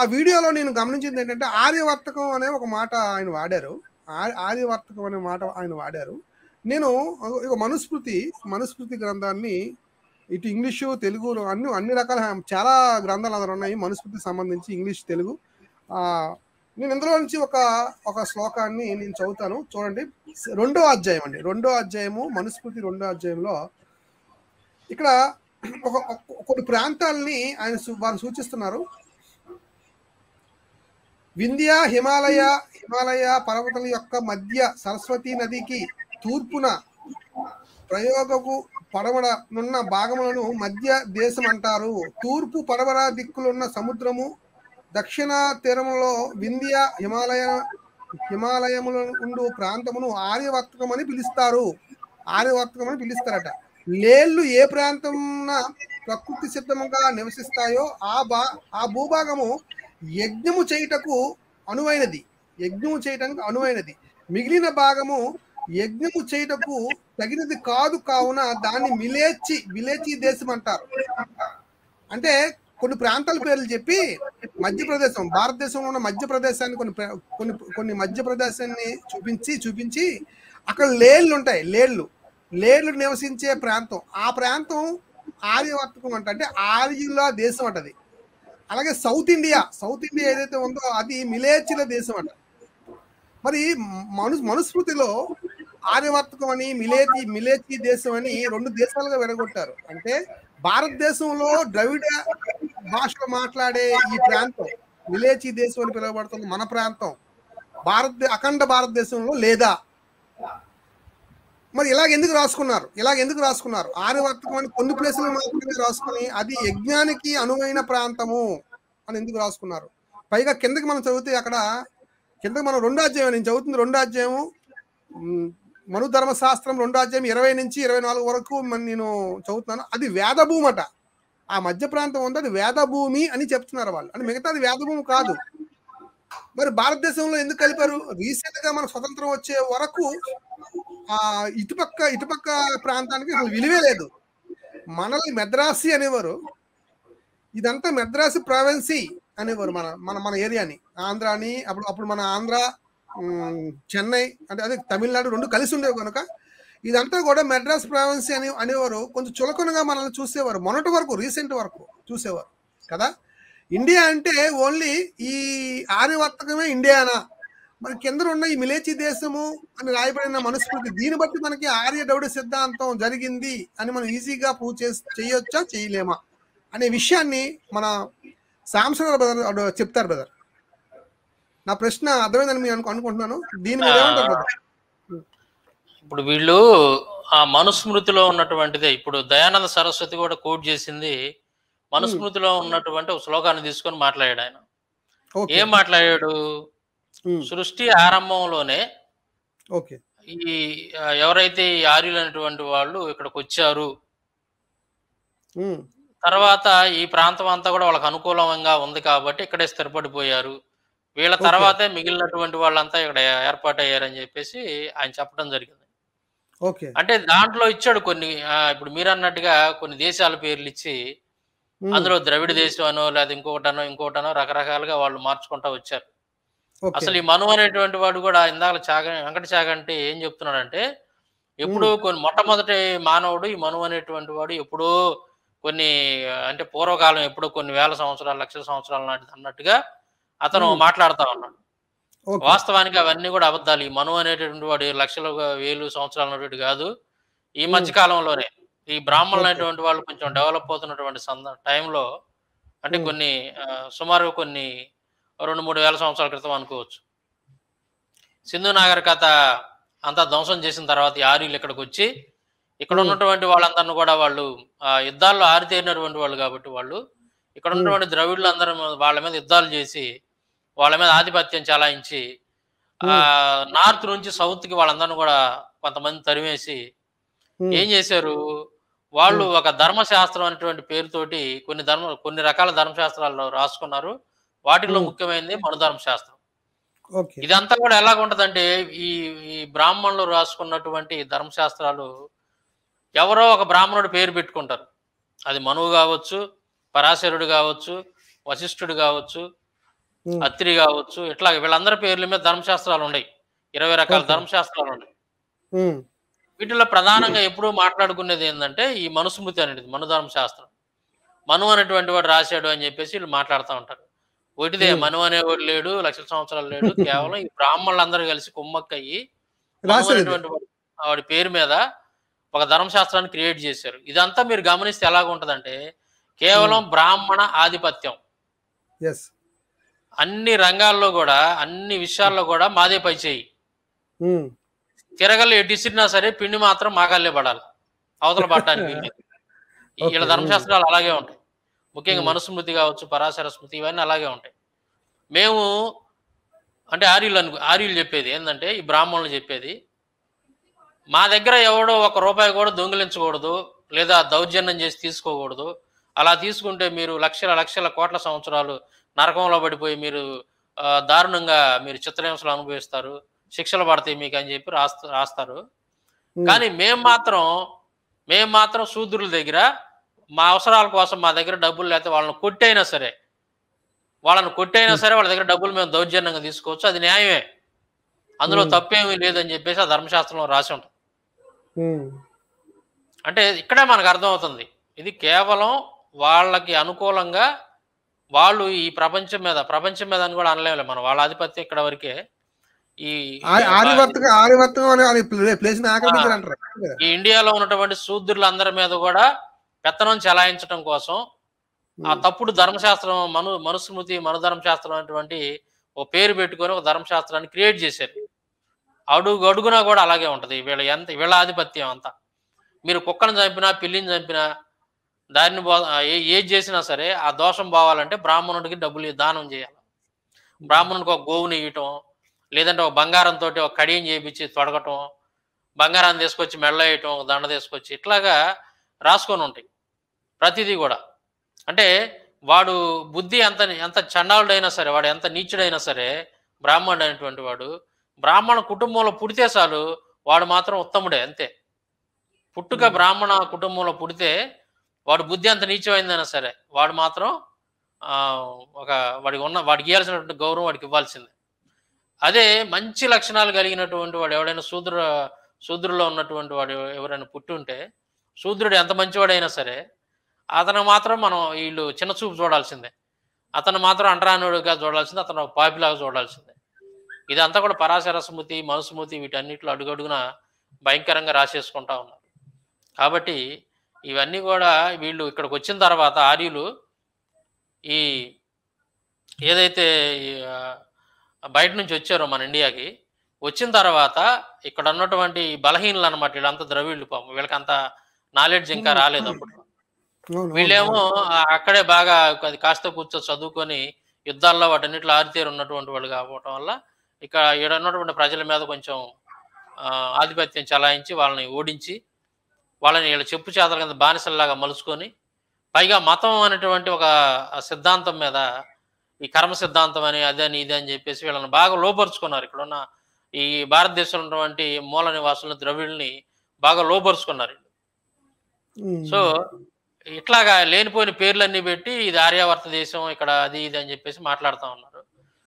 ఆ వీడియోలో నేను గమనించింది ఏంటంటే ఆర్యవర్తకం అనే ఒక మాట ఆయన వాడారు ఆ- ఆర్యవర్తకం అనే మాట ఆయన వాడారు నేను ఒక మనుస్మృతి మనుస్మృతి గ్రంథాన్ని ఇటు ఇంగ్లీషు తెలుగు అన్ని అన్ని రకాల చాలా గ్రంథాలు అందులో ఉన్నాయి మనుస్మృతికి సంబంధించి ఇంగ్లీష్ తెలుగు ఆ, నేను ఇందులో నుంచి ఒక ఒక శ్లోకాన్ని నేను చదువుతాను చూడండి రెండో అధ్యాయం అండి రెండో అధ్యాయము మనుస్మృతి రెండో అధ్యాయంలో ఇక్కడ ఒక ఒక- కొన్ని ప్రాంతాలని ఆయన సు- వారు సూచిస్తున్నారు వింధ్య హిమాలయ హిమాలయ పర్వతాల యొక్క మధ్య సరస్వతి నదికి తూర్పున ప్రయోగకు పడమడనున్న భాగములను మధ్య దేశం అంటారు తూర్పు పడమర దిక్కులున్న సముద్రము దక్షిణ తీరములో వింధ్య హిమాలయ హిమాలయముల ఉండు ప్రాంతమును ఆర్యవర్తకం అని పిలుస్తారు ఆర్యవర్తకం అని పిలుస్తారట లేళ్ళు ఏ ప్రాంతమున ప్రకృతి సిద్ధముగా నివసిస్తాయో ఆ బా ఆ భూభాగము యజ్ఞము చేయుటకు అనువైనది యజ్ఞము చేయటానికి అనువైనది మిగిలిన భాగము యజ్ఞము చేయుటకు తగినది కాదు కావున దాన్ని మిలేచి మిలేచి దేశం అంటారు అంటే కొన్ని ప్రాంతాల పేర్లు చెప్పి మధ్యప్రదేశం భారతదేశంలో ఉన్న మధ్యప్రదేశాన్ని కొన్ని ప్ర- కొన్ని కొన్ని మధ్యప్రదేశాన్ని చూపించి చూపించి అక్కడ లేళ్ళు ఉంటాయి లేళ్ళు లేళ్ళు నివసించే ప్రాంతం ఆ ప్రాంతం ఆర్యవర్తకం అంట అంటే ఆర్యుల దేశం అంటది అలాగే సౌత్ ఇండియా సౌత్ ఇండియా ఏదైతే ఉందో అది మిలేచిల దేశం అంట మరి మను మనుస్మృతిలో ఆర్యవర్తకం అని మిలేచి మిలేచి దేశం అని రెండు దేశాలుగా విడగొట్టారు అంటే భారతదేశంలో ద్రవిడ భాషలో మాట్లాడే ఈ ప్రాంతం మిలేచి దేశం అని పిలువబడుతుంది మన ప్రాంతం భారత అఖండ భారతదేశంలో లేదా మరి ఇలాగ ఎందుకు రాసుకున్నారు ఇలాగ ఎందుకు రాసుకున్నారు ఆర్యవర్తకం అని కొన్ని ప్లేసులు మాత్రమే రాసుకుని అది యజ్ఞానికి అనువైన ప్రాంతము అని ఎందుకు రాసుకున్నారు పైగా కిందకి మనం చదివితే అక్కడ కిందకి మనం రెండో అధ్యాయం నేను చదువుతుంది రెండో అధ్యాయం ఉమ్, మను ధర్మశాస్త్రం రెండో అధ్యాయం ఇరవై నుంచి ఇరవై నాలుగు వరకు మన- నేను చదువుతున్నాను అది వేదభూమి అట ఆ మధ్య ప్రాంతం ఉంది అది వేదభూమి అని చెప్తున్నారు వాళ్ళు అంటే మిగతాది వేదభూమి కాదు మరి భారతదేశంలో ఎందుకు కలిపారు రీసెంట్ గా మన స్వతంత్రం వచ్చే వరకు ఆ ఇటుపక్క ఇటుపక్క ప్రాంతానికి అసలు విలువే లేదు మనల్ని మెద్రాసి అనేవారు ఇదంతా మెద్రాసి ప్రావిన్సీ అనేవారు మన మన మన ఏరియాని ఆంధ్రాని అప్పుడు అప్పుడు మన ఆంధ్ర ఉమ్, చెన్నై అంటే అదే తమిళనాడు రెండు కలిసి ఉండేవి కనుక ఇదంతా కూడా మెడ్రాస్ ప్రావిన్సీ అని అనేవారు కొంచెం చులకనగా మనల్ని చూసేవారు మొన్నటి వరకు రీసెంట్ వరకు చూసేవారు కదా ఇండియా అంటే ఓన్లీ ఈ ఆర్యవర్తకమే ఇండియానా మరి కింద ఉన్న ఈ మిలేచి దేశము అని రాయబడిన మనుస్మృతి దీన్ని బట్టి మనకి ఆర్య దౌడ సిద్ధాంతం జరిగింది అని మనం ఈజీగా ప్రూవ్ చేసి చేయొచ్చా చేయలేమా అనే విషయాన్ని మన సాంసంగ్ బ్రదర్ చెప్తారు బ్రదర్ నా ప్రశ్న అర్థమైందని మీరు అనుకు అనుకుంటున్నాను దీని మీద ఏమంటారు బ్రదర్ ఇప్పుడు వీళ్ళు ఆ మనుస్మృతిలో ఉన్నటువంటిదే ఇప్పుడు దయానంద సరస్వతి కూడా కోట్ చేసింది మనుస్మృతిలో ఉన్నటువంటి ఒక శ్లోకాన్ని తీసుకొని మాట్లాడాడు ఆయన ఓకే ఏం మాట్లాడాడు ఉమ్, సృష్టి ఆరంభంలోనే ఓకే ఈ ఆ, ఎవరైతే ఈ ఆర్యులు అనేటువంటి వాళ్ళు ఇక్కడికి వచ్చారు ఉమ్, తర్వాత ఈ ప్రాంతం అంతా కూడా వాళ్ళకి అనుకూలంగా ఉంది కాబట్టి ఇక్కడే స్థిరపడిపోయారు వీళ్ళ తర్వాతే మిగిలినటువంటి వాళ్ళంతా ఇక్కడ ఏర్పాటయ్యారని చెప్పేసి ఆయన చెప్పడం జరిగింది ఓకే అంటే దాంట్లో ఇచ్చాడు కొన్ని ఆ, ఇప్పుడు మీరు అన్నట్టుగా కొన్ని దేశాల పేర్లు ఇచ్చి ఉమ్, అందులో ద్రవిడ దేశం అనో లేదా ఇంకొకటనో ఇంకొకటనో రకరకాలుగా వాళ్ళు మార్చుకుంటా వచ్చారు ఓకే అసలు ఈ మను అనేటువంటి వాడు కూడా ఇందాక చాగ వెంకట చాగ అంటే ఏం చెప్తున్నాడంటే ఎప్పుడో కొన్ని మొట్టమొదటి మానవుడు ఈ మను అనేటువంటి వాడు ఎప్పుడో కొన్ని ఆ, అంటే పూర్వకాలం ఎప్పుడో కొన్ని వేల సంవత్సరాలు లక్షల సంవత్సరాల నాటి అన్నట్టుగా అతను Hmm. మాట్లాడుతా ఉన్నాడు ఓకే వాస్తవానికి అవన్నీ కూడా అబద్ధాలు ఈ మను అనేటువంటి వాడు లక్షల వేలు సంవత్సరాల ఉన్నటువంటి కాదు ఈ మధ్య కాలంలోనే ఈ బ్రాహ్మణులు Okay. అనేటువంటి వాళ్ళు కొంచెం డెవలప్ అవుతున్నటువంటి సంద టైంలో అంటే Hmm. కొన్ని ఆ, సుమారు కొన్ని రెండు మూడు వేల సంవత్సరాల క్రితం అనుకోవచ్చు సింధు నాగరికత అంతా ధ్వంసం చేసిన తర్వాత ఈ ఆర్యులు ఇక్కడికి వచ్చి ఇక్కడ Hmm. ఉన్నటువంటి వాళ్ళందరిని కూడా వాళ్ళు ఆ, యుద్ధాల్లో ఆరితేరినటువంటి వాళ్ళు కాబట్టి వాళ్ళు ఇక్కడ ఉన్నటువంటి ద్రవిడులు అందరూ వాళ్ళ మీద యుద్ధాలు చేసి వాళ్ళ మీద ఆధిపత్యం చలాయించి ఆ నార్త్ నుంచి సౌత్ కి వాళ్ళందరిని కూడా కొంతమంది తరిమేసి ఉమ్, ఏం చేశారు వాళ్ళు ఒక ధర్మశాస్త్రం అనేటువంటి పేరుతోటి కొన్ని ధర్మ కొన్ని రకాల ధర్మశాస్త్రాల్లో రాసుకున్నారు వాటిలో Hmm. ముఖ్యమైనది మన ధర్మశాస్త్రం ఓకే ఇదంతా కూడా ఎలాగ ఉంటదంటే ఈ ఈ బ్రాహ్మణులు రాసుకున్నటువంటి ధర్మశాస్త్రాలు ఎవరో ఒక బ్రాహ్మణుడు పేరు పెట్టుకుంటారు అది మనువు కావచ్చు పరాశరుడు కావచ్చు వశిష్ఠుడు కావచ్చు ఉమ్, అత్రి కావచ్చు ఇట్లా వీళ్ళందరి పేర్ల మీద ధర్మశాస్త్రాలు ఉన్నాయి ఇరవై రకాల ఓకే. ధర్మశాస్త్రాలు ఉన్నాయి ఉమ్, వీటిలో ప్రధానంగా ఎప్పుడూ మాట్లాడుకునేది ఏంటంటే ఈ మనుస్మృతి అనేది మను ధర్మశాస్త్రం మను అనేటువంటి వాడు రాశాడు అని చెప్పేసి వీళ్ళు మాట్లాడుతూ ఉంటారు ఒకటిదే ఉమ్. మను అనేవాడు లేడు లక్షల సంవత్సరాలు లేడు కేవలం ఈ బ్రాహ్మణులందరూ కలిసి కుమ్మక్కయ్యి మను రాశారు ఇది. అనేటువంటి వాడు- వాడి పేరు మీద ఒక ధర్మశాస్త్రాన్ని క్రియేట్ చేశారు ఇదంతా మీరు గమనిస్తే ఎలాగ ఉంటదంటే కేవలం బ్రాహ్మణ ఆధిపత్యం ఎస్ అన్ని రంగాల్లో కూడా అన్ని విషయాల్లో కూడా మాదే పై చేయి ఉమ్, తిరగలు ఎటు ఇసిరినా సరే పిండి మాత్రం మాగాల్లే పడాలి అవతల పడటానికి వీలు లేదు. ఈ- వీళ్ళ ఓకే. ధర్మశాస్త్రాలు అలాగే ఉంటాయి ముఖ్యంగా ఉమ్. మనుస్మృతి కావచ్చు పరాశర స్మృతి ఇవన్నీ అలాగే ఉంటాయి మేము అంటే ఆర్యులు అను ఆర్యులు చెప్పేది ఏంటంటే ఈ బ్రాహ్మణులు చెప్పేది మా దగ్గర ఎవడో ఒక రూపాయి కూడా దొంగిలించకూడదు లేదా దౌర్జన్యం చేసి తీసుకోకూడదు అలా తీసుకుంటే మీరు లక్షల లక్షల కోట్ల సంవత్సరాలు నరకంలో పడిపోయి మీరు ఆ, దారుణంగా మీరు చిత్రహింసలు అనుభవిస్తారు శిక్షలు పడతాయి మీకు అని చెప్పి రాస్త రాస్తారు ఉమ్, కానీ మేము మాత్రం మేము మాత్రం శూద్రుల దగ్గర మా అవసరాల కోసం మా దగ్గర డబ్బులు లేకపోతే వాళ్ళని కొట్టైనా సరే వాళ్ళని కొట్టైనా సరే వాళ్ళ దగ్గర డబ్బులు మేము దౌర్జన్యంగా తీసుకోవచ్చు అది న్యాయమే అందులో Hmm. తప్పేమీ లేదని చెప్పేసి ఆ ధర్మశాస్త్రంలో రాసి ఉంటుంది ఉమ్, అంటే ఇక్కడే మనకు అర్థమవుతుంది ఇది కేవలం వాళ్ళకి అనుకూలంగా వాళ్ళు ఈ ప్రపంచం మీద ప్రపంచం మీద అని కూడా అనలేము మనం వాళ్ళ ఆధిపత్యం ఇక్కడ వరకే ఈ ఆ- ఆర్యవర్తకం ఆర్యవర్తకం అనే అనే ప్లే- ప్లేస్ ని ఆక్రమించారు అంటారు ఈ ఇండియాలో ఉన్నటువంటి శూద్రులందరి మీద కూడా పెత్తనం చెలాయించడం కోసం ఆ తప్పుడు ధర్మశాస్త్రం మను మనుస్మృతి మనుధర్మశాస్త్రం అనేటువంటి ఓ పేరు పెట్టుకొని ఒక ధర్మశాస్త్రాన్ని క్రియేట్ చేశారు అడుగు అడుగునా కూడా అలాగే ఉంటది వీళ్ళ ఎంత వీళ్ళ ఆధిపత్యం అంతా మీరు కుక్కను చంపినా పిల్లిని చంపినా దాన్ని బో ఏ- ఏది చేసినా సరే ఆ దోషం పోవాలంటే బ్రాహ్మణుడికి డబ్బులు దానం చేయాలి బ్రాహ్మణుడికి ఒక గోవుని ఇవ్వటం లేదంటే ఒక బంగారంతో ఒక కడియం చేయించి తొడగటం బంగారాన్ని తీసుకొచ్చి మెళ్ళ వేయటం ఒక దండ తీసుకొచ్చి ఇట్లాగా రాసుకొని ఉంటాయి ప్రతిదీ కూడా అంటే వాడు బుద్ధి ఎంత ఎంత చండాలుడైనా సరే వాడు ఎంత నీచుడైనా సరే బ్రాహ్మణుడు అనేటువంటి వాడు బ్రాహ్మణ కుటుంబంలో పుడితే చాలు వాడు మాత్రం ఉత్తముడే అంతే పుట్టుక Hmm. బ్రాహ్మణ కుటుంబంలో పుడితే వాడు బుద్ధి అంత నీచమైందైనా సరే వాడు మాత్రం ఆ, ఒక వాడికి ఉన్న వాడికి ఇవ్వాల్సినటువంటి గౌరవం వాడికి ఇవ్వాల్సిందే అదే మంచి లక్షణాలు కలిగినటువంటి వాడు ఎవడైనా శూద్ర శూద్రులో ఉన్నటువంటి వాడు ఎవరైనా పుట్టి ఉంటే శూద్రుడు ఎంత మంచివాడైనా సరే అతను మాత్రం మనం వీళ్ళు చిన్న చూపు చూడాల్సిందే అతను మాత్రం అంటరానుడిగా చూడాల్సిందే అతను ఒక పాపిలాగా చూడాల్సిందే ఇదంతా కూడా పరాశర స్మృతి మనుస్మృతి వీటన్నిటిలో అడుగడుగున భయంకరంగా రాసేసుకుంటా ఉన్నారు కాబట్టి ఇవన్నీ కూడా వీళ్ళు ఇక్కడికి వచ్చిన తర్వాత ఆర్యులు ఈ ఏదైతే ఈ, ఆ, బయట నుంచి వచ్చారో మన ఇండియాకి వచ్చిన తర్వాత ఇక్కడ ఉన్నటువంటి బలహీనలు అనమాట వీళ్ళంతా ద్రవిళ్ళు పాపం వీళ్ళకి అంత నాలెడ్జ్ ఇంకా రాలేదు అప్పుడు అవును, అవును, వీళ్ళేమో అవును. ఆ, అక్కడే బాగా అది కాస్త కూర్చో చదువుకొని యుద్ధాల్లో వాటన్నిటిలో ఆరితేరు ఉన్నటువంటి వాళ్ళు కావటం వల్ల ఇక్కడ ఈడ ఉన్నటువంటి ప్రజల మీద కొంచెం ఆ, ఆధిపత్యం చలాయించి వాళ్ళని ఓడించి వాళ్ళని వీళ్ళ చెప్పు చేతల కింద బానిసల్లాగా మలుచుకొని పైగా మతం అనేటువంటి ఒక సిద్ధాంతం మీద ఈ కర్మ సిద్ధాంతం అని అదని ఇది అని చెప్పేసి వీళ్ళని బాగా లోపరుచుకున్నారు ఇక్కడ ఉన్న ఈ భారతదేశంలో ఉన్నటువంటి మూల నివాసులను ద్రవిడుల్ని బాగా లోపరుచుకున్నారు ఉమ్, సో ఇట్లాగా లేనిపోయిన పేర్లన్నీ పెట్టి ఇది ఆర్యావర్త దేశం ఇక్కడ అది ఇది అని చెప్పేసి మాట్లాడుతూ ఉన్నారు